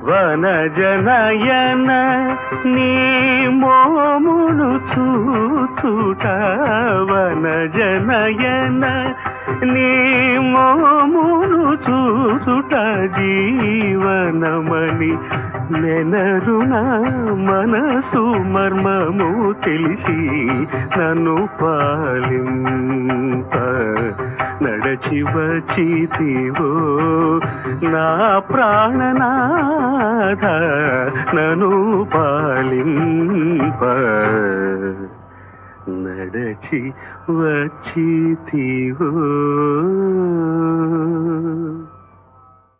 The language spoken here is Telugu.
వనజనయన నీ మోమును చూచుట వనజనయన నీ మోమును చూచుట జీవనమణి నెనరుణ మనసు మర్మము తెలిసి నన్ను పాలింప నడచి వచ్చితివో నా ప్రాణనాథ నన్ను పాలింప నడచి వచ్చితివో